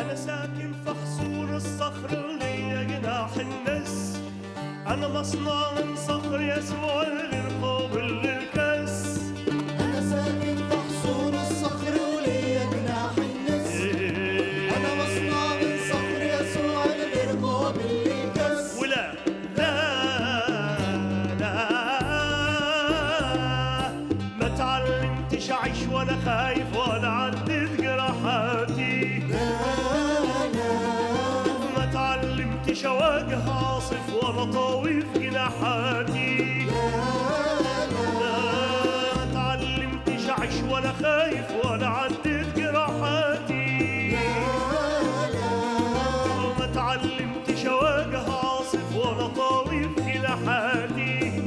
أنا ساكن في حصون الصخر وليا جناح النس أنا مصنع من صخر يسوع غير قابل للكس أنا ساكن في حصون الصخر وليا جناح النس أنا مصنع من صخر يسوع الغير قابل للكس ولا لا لا ما تعلمتش أعيش ولا خايف ولا عدت جراحاتي ما تعلمتش أواجه عاصف ولا طاوي في جناحاتي لا ما تعلمتش أعيش ولا خايف ولا عدت جراحاتي وما تعلمتش أواجه عاصف ولا طاوي في جناحاتي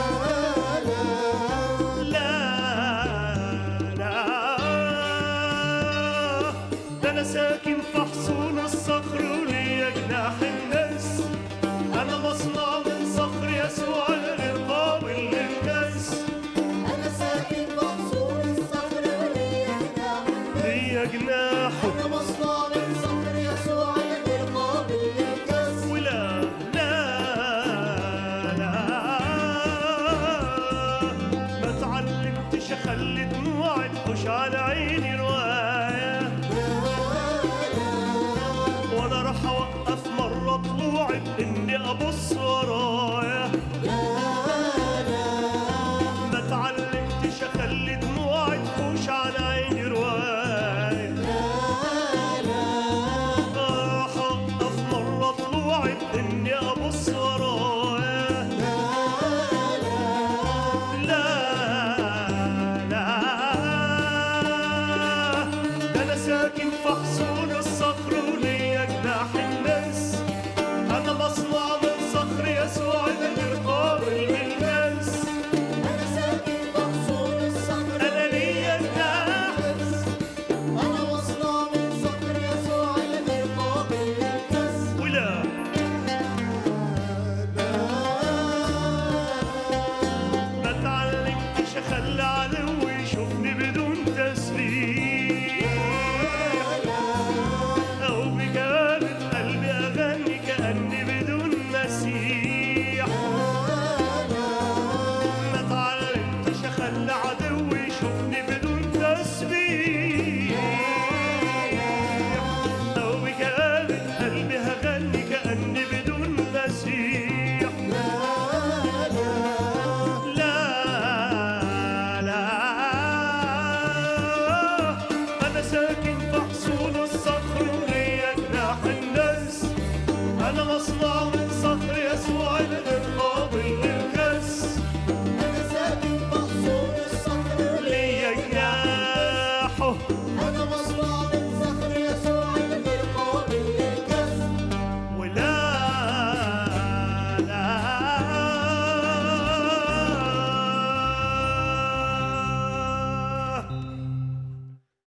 لا لا ده انا ساكن في حصون الصخر وليا جناح الناس انا مصنع من صخر يسوع غير قابل للكس أنا ساكن في حصون الصخر وليا جناح النس ليا جناح أنا مصنع من صخر يسوع الغير قابل للكس ولا لا لا ما تعلمتش اخلي دموعي تخش على عيني روايه ولا راح اوقف مره طلوعي باني ابص ورايا ما تعلمتش اخلي دموعي تخش على عيني روايه راح اوقف مره طلوعي باني ابص ورايا لا لا ده انا ساكن في حصون الصخر وليا جناح الناس انا مصنع من صخر يسوع غير قابل للمس أنا ساكن في حصون الصخر انا ليا جناح أنا مصنع من صخر يسوع الغير قابل للكس ولا ما تعلمتش اخلي عدو يشوفني بدون تسليم او بجابة قلبي اغني كاني بدون مسيح ما تعلمتش اخلي عدو يشوفني بدون تسبيح او بجابة قلبي هغني كاني بدون مسيح لا لا أنا ساكن في حصون الصخر وليا جناح الناس أنا مصنع من